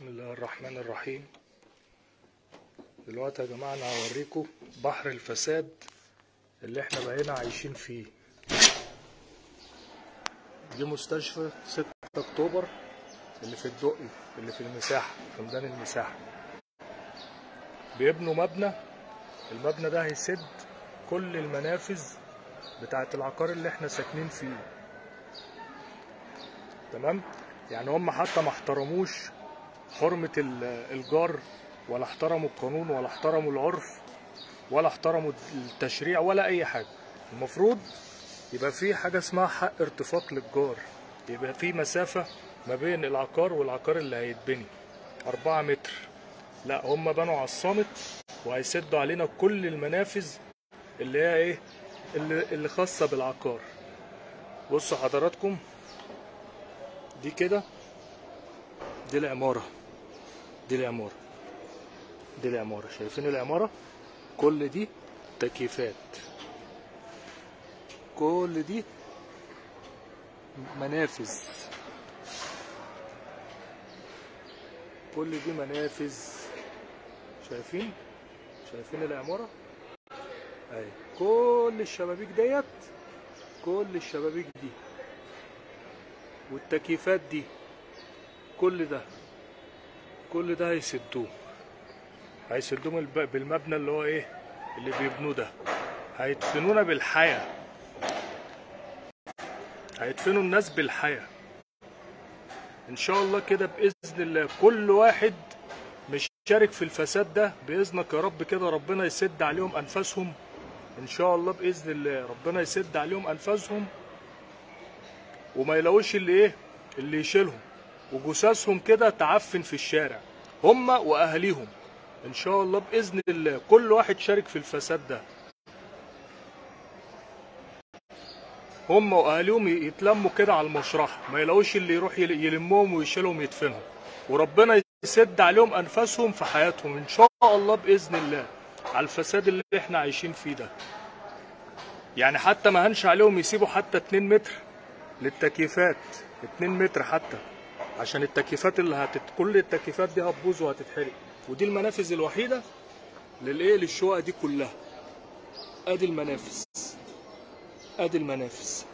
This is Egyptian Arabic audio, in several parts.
بسم الله الرحمن الرحيم دلوقتي يا جماعة انا هوريكم بحر الفساد اللي احنا بقينا عايشين فيه دي مستشفى 6 اكتوبر اللي في الدقي اللي في المساحة في ميدان المساحة بيبنوا مبنى المبنى ده هيسد كل المنافذ بتاعة العقار اللي احنا ساكنين فيه تمام يعني هم حتى ما احترموش حرمة ال- الجار ولا احترموا القانون ولا احترموا العرف ولا احترموا التشريع ولا اي حاجة المفروض يبقى في حاجة اسمها حق ارتفاق للجار يبقى في مسافة ما بين العقار والعقار اللي هيتبني أربعة متر لا هم بنوا على الصامت وهيسدوا علينا كل المنافذ اللي هي ايه اللي, اللي خاصة بالعقار بصوا حضراتكم دي كده دي العمارة دي العمارة دي العمارة شايفين العمارة كل دي تكييفات كل دي منافذ كل دي منافذ شايفين شايفين العمارة اهي كل الشبابيك ديت كل الشبابيك دي والتكييفات دي كل ده كل ده هيسدوه هيسدوه من الب- بالمبنى اللي هو ايه اللي بيبنوه ده هيدفنونا بالحياة هيدفنوا الناس بالحياة ان شاء الله كده باذن الله كل واحد مشارك في الفساد ده باذنك يا رب كده ربنا يسد عليهم انفاسهم ان شاء الله باذن الله ربنا يسد عليهم انفاسهم وما يلاقوش اللي ايه اللي يشيلهم وجثثهم كده تعفن في الشارع هم واهاليهم ان شاء الله باذن الله كل واحد شارك في الفساد ده هم واهاليهم يتلموا كده على المشرحه ما يلاقوش اللي يروح يل- يلمهم ويشيلهم يدفنهم وربنا يسد عليهم انفاسهم في حياتهم ان شاء الله باذن الله على الفساد اللي احنا عايشين فيه ده يعني حتى ما هنش عليهم يسيبوا حتى 2 متر للتكييفات 2 متر حتى عشان التكييفات اللي هتت... كل التكييفات دي هتبوظ وهتتحرق ودي المنافذ الوحيده للايه للشقق دي كلها ادي المنافذ ادي المنافذ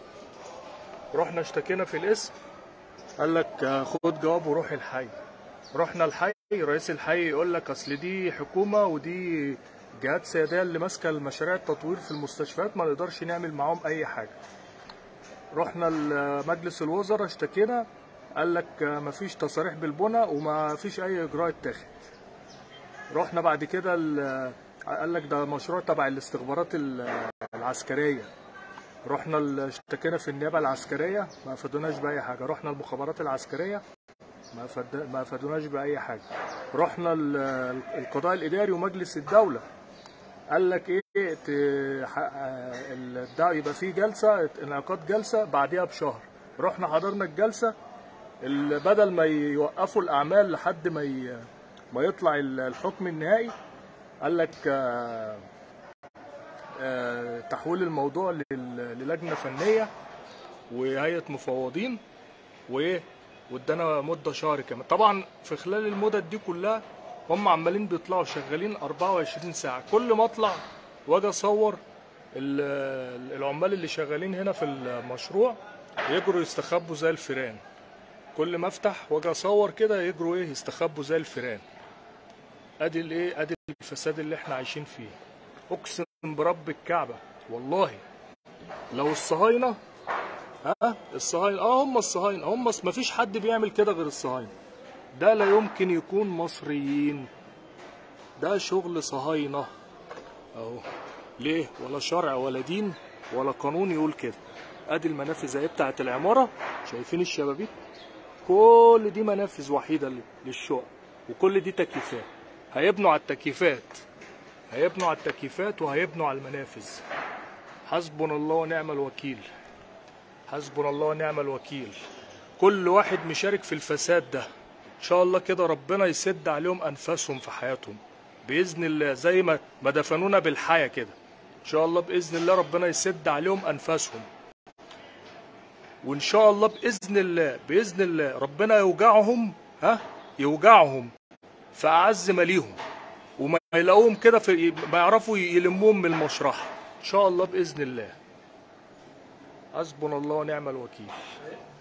رحنا اشتكينا في الاسم قال لك آه، خد جواب وروح الحي رحنا الحي رئيس الحي يقول لك اصل دي حكومه ودي جهات سياديه اللي ماسكه المشاريع التطوير في المستشفيات ما نقدرش نعمل معاهم اي حاجه رحنا لمجلس الوزراء اشتكينا قال لك مفيش تصاريح بالبنى ومفيش اي اجراء اتاخد رحنا بعد كده ال- قال لك ده مشروع تبع الاستخبارات ال- العسكريه رحنا ال- اشتكينا في النيابه العسكريه ما افادوناش باي حاجه رحنا المخابرات العسكريه ما أفاد- ما افادوناش باي حاجه رحنا ال- القضاء الاداري ومجلس الدوله قال لك ايه ت- ح- الدعوة يبقى فيه جلسه انعقاد جلسه بعديها بشهر رحنا حضرنا الجلسه ال- بدل ما يوقفوا الاعمال لحد ما ي- ما يطلع ال- الحكم النهائي قال لك آه، آه، تحويل الموضوع لل- للجنه فنيه وهيئه مفوضين وايه وادانا مده شهر كمان طبعا في خلال المدد دي كلها هم عمالين بيطلعوا شغالين 24 ساعه كل ما اطلع واجي اصور ال- العمال اللي شغالين هنا في المشروع يجروا يستخبوا زي الفيران كل ما افتح واجي اصور كده يجروا ايه يستخبوا زي الفيران ادي الايه ادي الفساد اللي احنا عايشين فيه اقسم برب الكعبه والله لو الصهاينه ها الصهاينه اه هم الصهاينه هم ما فيش حد بيعمل كده غير الصهاينه ده لا يمكن يكون مصريين ده شغل صهاينه اهو ليه ولا شرع ولا دين ولا قانون يقول كده ادي المنافذ اهي بتاعت العماره شايفين الشبابيك كل دي منافذ وحيده لل- للشقق وكل دي تكييفات هيبنوا على التكييفات هيبنوا على التكييفات وهيبنوا على المنافذ حسبنا الله ونعم الوكيل حسبنا الله ونعم الوكيل كل واحد مشارك في الفساد ده ان شاء الله كده ربنا يسد عليهم انفاسهم في حياتهم باذن الله زي ما ما دفنونا بالحياه كده ان شاء الله باذن الله ربنا يسد عليهم انفاسهم وان شاء الله باذن الله باذن الله ربنا يوجعهم ها يوجعهم في اعز ما ليهم وما يلاقوهم كده في ما يعرفوا يلموهم من المشرحه ان شاء الله باذن الله حسبنا الله ونعم الوكيل